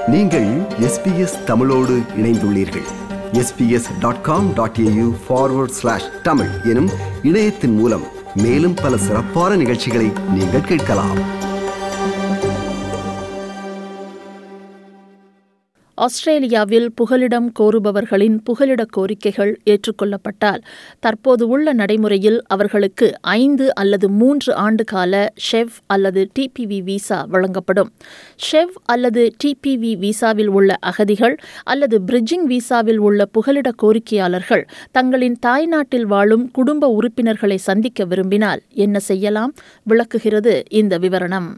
நீங்கள் எஸ்பிஎஸ் தமிழோடு இணைந்துள்ளீர்கள் SBS dot com dot AU forward slash Tamil எனும் இணையத்தின் மூலம் மேலும் பல சிறப்பான நிகழ்ச்சிகளை நீங்கள் கேட்கலாம் ஆஸ்திரேலியாவில் புகலிடம் கோருபவர்களின் புகலிட கோரிக்கைகள் ஏற்றுக்கொள்ளப்பட்டால் தற்போது உள்ள நடைமுறையில் அவர்களுக்கு ஐந்து அல்லது மூன்று ஆண்டு கால ஷெவ் அல்லது டிபிவி விசா வழங்கப்படும் ஷெவ் அல்லது டிபிவி விசாவில் உள்ள அகதிகள் அல்லது பிரிட்ஜிங் விசாவில் உள்ள புகலிட கோரிக்கையாளர்கள் தங்களின் தாய்நாட்டில் வாழும் குடும்ப உறுப்பினர்களை சந்திக்க விரும்பினால் என்ன செய்யலாம் விளக்குகிறது இந்த விவரணம்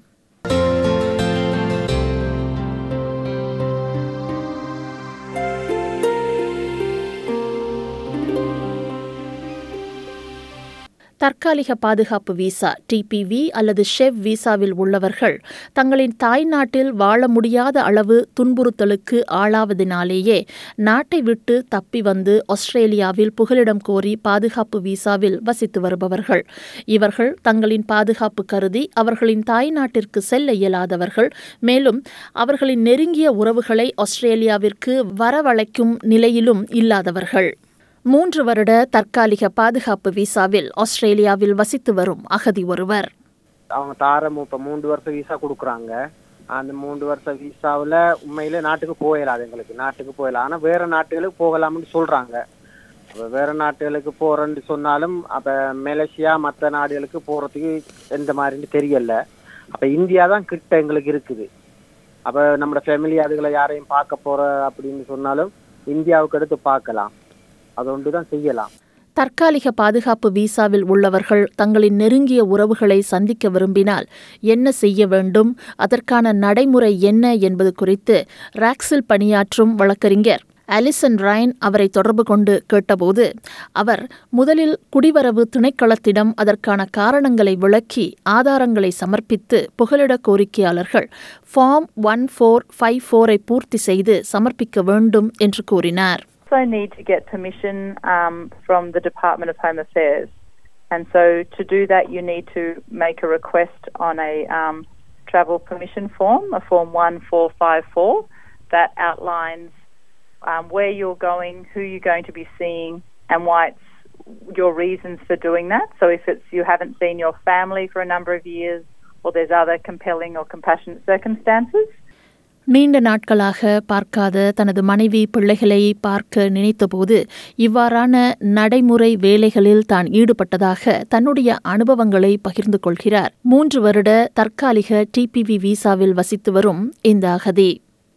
தற்காலிக பாதுகாப்பு விசா டிபிவி அல்லது ஷெவ் விசாவில் உள்ளவர்கள் தங்களின் தாய்நாட்டில் வாழ முடியாத அளவு துன்புறுத்தலுக்கு ஆளாவதினாலேயே நாட்டை விட்டு தப்பி வந்து ஆஸ்திரேலியாவில் புகலிடம் கோரி பாதுகாப்பு விசாவில் வசித்து வருபவர்கள் இவர்கள் தங்களின் பாதுகாப்பு கருதி அவர்களின் தாய்நாட்டிற்கு செல்ல இயலாதவர்கள் மேலும் அவர்களின் நெருங்கிய உறவுகளை ஆஸ்திரேலியாவிற்கு வரவழைக்கும் நிலையிலும் இல்லாதவர்கள் மூன்று வருட தற்காலிக பாதுகாப்பு விசாவில் ஆஸ்திரேலியாவில் வசித்து வரும் அகதி ஒருவர் அவங்க தார இப்போ மூன்று வருஷம் விசா கொடுக்குறாங்க அந்த மூன்று வருஷம் விசாவில் உண்மையிலே நாட்டுக்கு போயிடலாது எங்களுக்கு நாட்டுக்கு போயிடலாம் ஆனால் வேற நாட்டுகளுக்கு போகலாம்னு சொல்றாங்க அப்ப வேற நாட்டுகளுக்கு போறேன்னு சொன்னாலும் அப்ப மலேசியா மற்ற நாடுகளுக்கு போறதுக்கு எந்த மாதிரின்னு தெரியல அப்ப இந்தியா தான் கிட்ட எங்களுக்கு இருக்குது அப்ப நம்ம ஃபேமிலி அதுகளை யாரையும் பார்க்க போற அப்படின்னு சொன்னாலும் இந்தியாவுக்கு அடுத்து பார்க்கலாம் அது ஒன்று தான் செய்யலாம் தற்காலிக பாதுகாப்பு விசாவில் உள்ளவர்கள் தங்களின் நெருங்கிய உறவுகளை சந்திக்க விரும்பினால் என்ன செய்ய வேண்டும் அதற்கான நடைமுறை என்ன என்பது குறித்து ராக்ஸில் பணியாற்றும் வழக்கறிஞர் அலிசன் ராயன் அவரை தொடர்பு கொண்டு கேட்டபோது அவர் முதலில் குடிவரவு திணைக்களத்திடம் அதற்கான காரணங்களை விளக்கி ஆதாரங்களை சமர்ப்பித்து புகலிட கோரிக்கையாளர்கள் ஃபார்ம் ஒன் ஃபோர் ஃபைவ் ஃபோரை பூர்த்தி செய்து சமர்ப்பிக்க வேண்டும் என்று கூறினார் also need to get permission um, from the Department of Home Affairs. And so to do that, you need to make a request on a um, travel permission form, a form 1454, that outlines um, where you're going, who you're going to be seeing, and why it's your reasons for doing that. So if it's you haven't seen your family for a number of years, or there's other compelling or compassionate circumstances, நீண்ட நாட்களாக பார்க்காத தனது மனைவி பிள்ளைகளை பார்க்க நினைத்தபோது இவ்வாறான நடைமுறை வேலைகளில் தான் ஈடுபட்டதாக தன்னுடைய அனுபவங்களை பகிர்ந்து கொள்கிறார் மூன்று வருட தற்காலிக டிபிவி விசாவில் வசித்து வரும் இந்த அகதி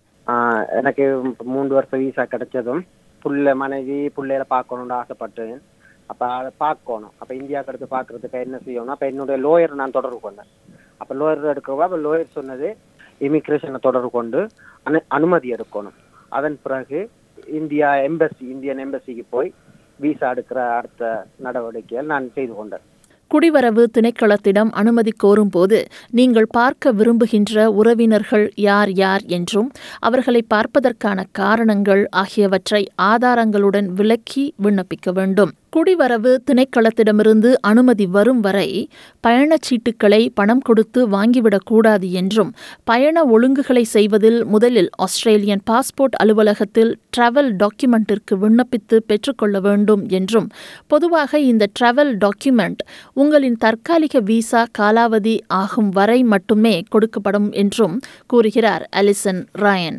ஆஹ் எனக்கு மூன்று வருஷம் விசா கிடைச்சதும் புள்ள மனைவி பிள்ளைகளை பார்க்கணும்னு ஆசைப்பட்டேன் அப்ப அதை பார்க்கணும் அப்ப இந்தியாவுக்கு அடுத்து பார்க்கறதுக்கு என்ன செய்யணும் அப்ப என்னுடைய லோயர் நான் தொடர்பு கொண்டேன் அப்ப லோயர் எடுக்கிறப்ப அப்ப லோயர் சொன்னது இமிக்ரேஷனை தொடர்பு கொண்டு அனு அனுமதி எடுக்கணும் அதன் பிறகு இந்தியா எம்பசி இந்தியன் எம்பசிக்கு போய் விசா எடுக்கிற அடுத்த நடவடிக்கைகள் நான் செய்து கொண்டேன் குடிவரவு திணைக்களத்திடம் அனுமதி கோரும்போது நீங்கள் பார்க்க விரும்புகின்ற உறவினர்கள் யார் யார் என்றும் அவர்களை பார்ப்பதற்கான காரணங்கள் ஆகியவற்றை ஆதாரங்களுடன் விளக்கி விண்ணப்பிக்க வேண்டும் குடிவரவு திணைக்களத்திடமிருந்து அனுமதி வரும் வரை பயணச்சீட்டுகளை பணம் கொடுத்து வாங்கிவிடக்கூடாது என்றும் பயண ஒழுங்குகளை செய்வதில் முதலில் ஆஸ்திரேலியன் பாஸ்போர்ட் அலுவலகத்தில் டிராவல் டாக்குமெண்டிற்கு விண்ணப்பித்து பெற்றுக்கொள்ள வேண்டும் என்றும் பொதுவாக இந்த டிராவல் டாக்குமெண்ட் உங்களின் தற்காலிக விசா காலாவதி ஆகும் வரை மட்டுமே கொடுக்கப்படும் என்றும் கூறுகிறார் அலிசன் Rayan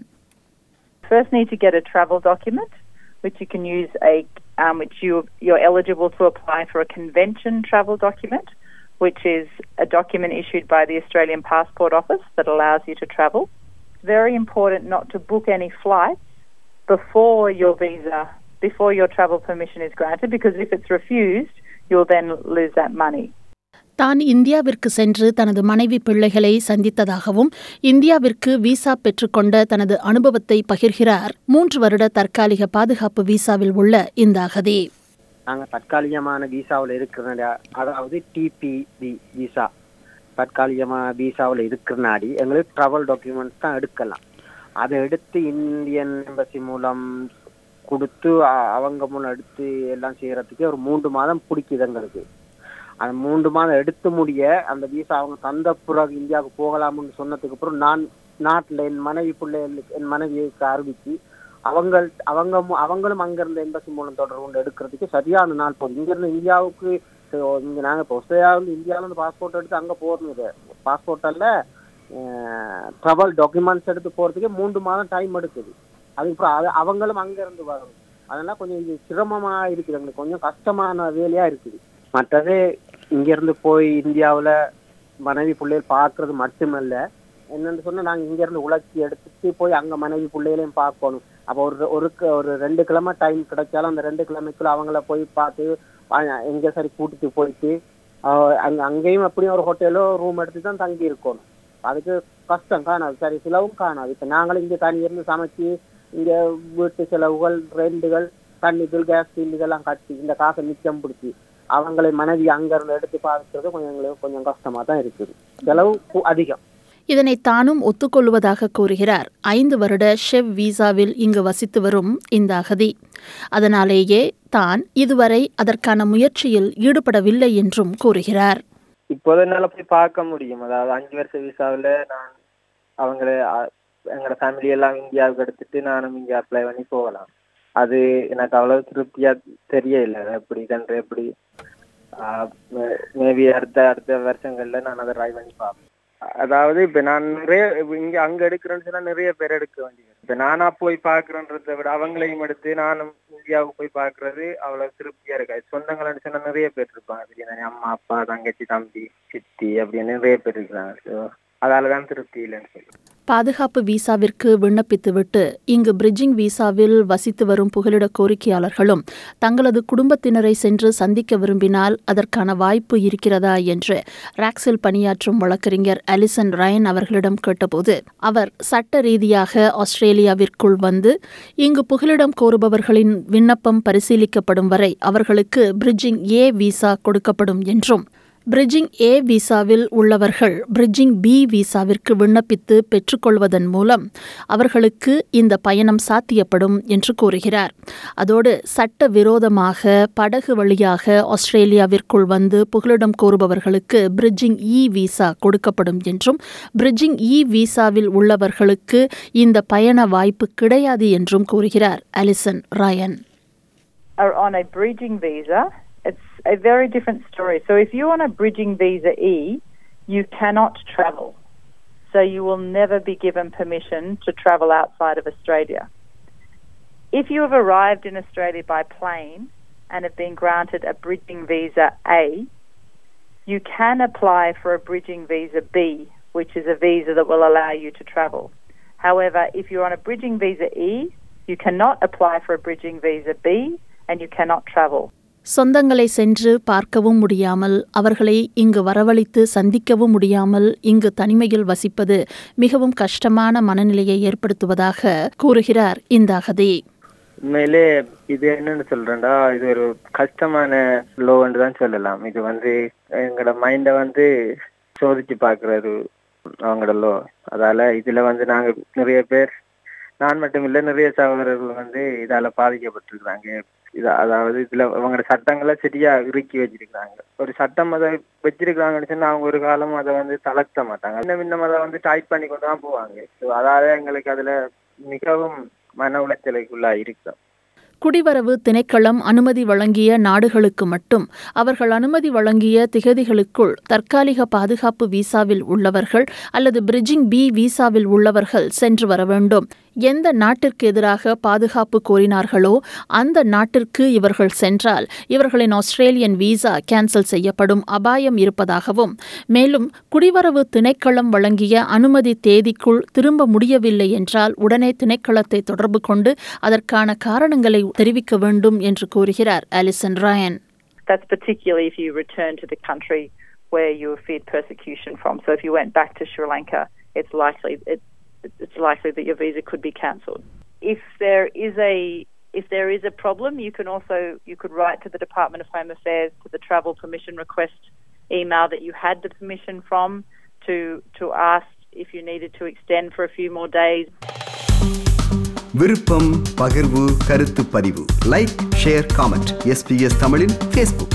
first need to get a travel document, which you can use a um, which you you're eligible to apply for a convention travel document, which is a document issued by the Australian Passport Office that allows you to travel. Very important not to book any flights before your visa, before your travel permission is granted, because if it's refused, you'll then lose that money. தான் இந்தியாவிற்கு சென்று தனது மனைவி பிள்ளைகளை சந்தித்ததாகவும் இந்தியாவிற்கு visa பெற்றுக்கொண்ட தனது அனுபவத்தை பகிர்கிறார் மூன்று வருட தற்காலிக பாதுகாப்பு விசாவில் உள்ள இந்த அகதி நாங்க தற்காலிகமான விசாவில் இருக்கிற அதாவது டிபிவி விசா தற்காலிகமான விசாவில் இருக்கிறனாடி எங்களுக்கு ட்ராவல் டாக்குமெண்ட்ஸ் தான் எடுக்கலாம் அதை எடுத்து இந்தியன் எம்பசி மூலம் கொடுத்து அ- அவங்க மூலம் எடுத்து எல்லாம் செய்யறதுக்கு ஒரு மூன்று மாதம் பிடிக்குது எங்களுக்கு அந்த மூன்று மாதம் எடுத்து முடிய அந்த விசா அவங்க தந்த பிறகு இந்தியாவுக்கு போகலாம்னு சொன்னதுக்கு அப்புறம் நான் நாட்டில் என் மனைவி பிள்ளைகளுக்கு என் மனைவிக்கு அறிவிச்சு அவங்க அவங்க மு- அவங்களும் அங்கிருந்து எம்பசி மூலம் தொடர்பு கொண்டு எடுக்கிறதுக்கு சரியான நாள் போகுது இங்கிருந்து இந்தியாவுக்கு இப்போ இங்க நாங்க இப்போ ஆஸ்திரேலியாவிலிருந்து இந்தியாவிலிருந்து பாஸ்போர்ட் எடுத்து அங்க போகணும் இது பாஸ்போர்ட்டில் ட்ராவல் டாக்குமெண்ட்ஸ் எடுத்து போறதுக்கே மூன்று மாதம் டைம் எடுக்குது அதுக்கப்புறம் அது அவங்களும் அங்க இருந்து வரணும் அதெல்லாம் கொஞ்சம் இது சிரமமா இருக்குது எங்களுக்கு கொஞ்சம் கஷ்டமான வேலையா இருக்குது மற்றது இங்க இருந்து போய் இந்தியாவுல மனைவி பிள்ளைகள் பார்க்கறது மட்டுமல்ல என்னன்னு சொன்னா நாங்க இங்க இருந்து உழைச்சி எடுத்துட்டு போய் அங்க மனைவி பிள்ளைகளையும் பார்க்கணும் அப்போ ஒரு ஒரு க- ஒரு ரெண்டு கிழமை டைம் கிடைச்சாலும் அந்த ரெண்டு கிழமைக்குள்ள அவங்கள போய் பார்த்து அ- எங்க சரி கூட்டிட்டு போயிட்டு அஹ் அங்க அங்கேயும் எப்படியும் ஒரு ஹோட்டலோ ரூம் எடுத்து தான் தங்கி இருக்கணும் அதுக்கு கஷ்டம் காணாது சரி செலவும் காணாது இப்ப நாங்களும் இங்க தனி இருந்து சமைச்சு இங்க வீட்டு செலவுகள் ரெண்டுகள் தண்ணி பில் கேஸ் பில் இதெல்லாம் கட்டி இந்த காசை மிச்சம் பிடிச்சி அவங்களை மனைவி அங்க இருந்து எடுத்து பார்க்கறது கொஞ்சம் எங்களுக்கு கொஞ்சம் கஷ்டமா தான் இருக்குது செலவு கு- அதிகம் இதனை தானும் ஒத்துக்கொள்வதாக கூறுகிறார் ஐந்து வருட ஷெவ் வீசாவில் இங்கு வசித்து வரும் இந்த அகதி அதனாலேயே தான் இதுவரை அதற்கான முயற்சியில் ஈடுபடவில்லை என்றும் கூறுகிறார் இப்போது என்னால போய் பார்க்க முடியும் அதாவது அஞ்சு வருஷ விசாவில் நான் அவங்கள அ- எங்களோட ஃபேமிலி எல்லாம் இந்தியாவுக்கு எடுத்துட்டு நானும் இங்கே அப்ளை பண்ணி போகலாம் அது எனக்கு அவ்வளவு திருப்தியா தெரியல எப்படி கண்டு எப்படி மேபி அடுத்த அடுத்த வருஷங்கள்ல நான் அதை ட்ரை பண்ணி பார்ப்பேன் அதாவது இப்ப நான் நிறைய இப்ப இங்க அங்க எடுக்கிறேன்னு சொன்னா நிறைய பேர் எடுக்க வேண்டியது இப்ப நானா போய் பாக்குறேன்றதை விட அவங்களையும் எடுத்து நானும் இந்தியாவுக்கு போய் பாக்குறது அவ்வளவு திருப்தியா இருக்காது சொந்தங்கள்னு சொன்னா நிறைய பேர் இருப்பாங்க திடீர்னு அம்மா அப்பா தங்கச்சி தம்பி சித்தி அப்படின்னு நிறைய பேர் இருக்கிறாங்க ஸோ அதாலதான் திருப்தி இல்லைன்னு சொல்லி பாதுகாப்பு வீசாவிற்கு விண்ணப்பித்துவிட்டு இங்கு பிரிட்ஜிங் வீசாவில் வசித்து வரும் புகலிட கோரிக்கையாளர்களும் தங்களது குடும்பத்தினரை சென்று சந்திக்க விரும்பினால் அதற்கான வாய்ப்பு இருக்கிறதா என்று ராக்ஸில் பணியாற்றும் வழக்கறிஞர் அலிசன் ரயன் அவர்களிடம் கேட்டபோது அவர் சட்ட ரீதியாக ஆஸ்திரேலியாவிற்குள் வந்து இங்கு புகலிடம் கோருபவர்களின் விண்ணப்பம் பரிசீலிக்கப்படும் வரை அவர்களுக்கு பிரிட்ஜிங் ஏ விசா கொடுக்கப்படும் என்றும் பிரிட்ஜிங் ஏ விசாவில் உள்ளவர்கள் பிரிட்ஜிங் பி விசாவிற்கு விண்ணப்பித்து பெற்றுக்கொள்வதன் மூலம் அவர்களுக்கு இந்த பயணம் சாத்தியப்படும் என்று கூறுகிறார் அதோடு சட்ட விரோதமாக படகு வழியாக ஆஸ்திரேலியாவிற்குள் வந்து புகலிடம் கோருபவர்களுக்கு பிரிட்ஜிங் இ விசா கொடுக்கப்படும் என்றும் பிரிட்ஜிங் இ விசாவில் உள்ளவர்களுக்கு இந்த பயண வாய்ப்பு கிடையாது என்றும் கூறுகிறார் அலிசன் Rayan are on a bridging visa, it's a very different story. So if you're on a bridging visa E, you cannot travel. So you will never be given permission to travel outside of Australia. If you have arrived in Australia by plane and have been granted a bridging visa A, you can apply for a bridging visa B, which is a visa that will allow you to travel. However, if you're on a bridging visa E, you cannot apply for a bridging visa B and you cannot travel. சொந்தங்களை சென்று பார்க்கவும் முடியாமல் அவர்களை இங்கு வரவழைத்து சந்திக்கவும் முடியாமல் இங்கு தனிமையில் வசிப்பது மிகவும் கஷ்டமான மனநிலையை ஏற்படுத்துவதாக கூறுகிறார் இந்த அகதி உண்மையிலே இது என்னன்னு சொல்றேன்டா இது ஒரு கஷ்டமான லோன்னு தான் சொல்லலாம் இது வந்து எங்களோட மைண்டை வந்து சோதிச்சு பார்க்கறது அவங்களோட லோ அதால இதுல வந்து நாங்க நிறைய பேர் நான் மட்டும் இல்ல நிறைய சகோதரர்கள் வந்து இதால பாதிக்கப்பட்டிருக்கிறாங்க இது அதாவது இதுல அவங்களோட சட்டங்களை சரியா இறுக்கி வச்சிருக்காங்க ஒரு சட்டம் அதை வச்சிருக்காங்கன்னு சொன்னா அவங்க ஒரு காலம் அதை வந்து தளர்த்த மாட்டாங்க இன்னும் இன்னும் அதை வந்து டைட் பண்ணி கொண்டு தான் போவாங்க So அதால எங்களுக்கு அதுல மிகவும் மன உளைச்சலுக்குள்ளா இருக்கிறோம் குடிவரவு திணைக்களம் அனுமதி வழங்கிய நாடுகளுக்கு மட்டும் அவர்கள் அனுமதி வழங்கிய திகதிகளுக்குள் தற்காலிக பாதுகாப்பு வீசாவில் உள்ளவர்கள் அல்லது பிரிட்ஜிங் பி வீசாவில் உள்ளவர்கள் சென்று வர வேண்டும் எந்த நாட்டிற்கு எதிராக பாதுகாப்பு கோரினார்களோ அந்த நாட்டிற்கு இவர்கள் சென்றால் இவர்களின் ஆஸ்திரேலியன் வீசா கேன்சல் செய்யப்படும் அபாயம் இருப்பதாகவும் மேலும் குடிவரவு திணைக்களம் வழங்கிய அனுமதி தேதிக்குள் திரும்ப முடியவில்லை என்றால் உடனே திணைக்களத்தை தொடர்பு கொண்டு அதற்கான காரணங்களை தெரிவிக்க வேண்டும் என்று கூறுகிறார் அலிசன் Rayan That's particularly if you return to the country where you have feared persecution from. So if you went back to Sri Lanka, it's likely it, it's likely that your visa could be cancelled. If there is a if there is a problem, you can also you could write to the Department of Home Affairs to the travel permission request email that you had the permission from to to ask if you needed to extend for a few more days. விருப்பம் பகிர்வு கருத்து பதிவு like share comment SBS தமிழின் Facebook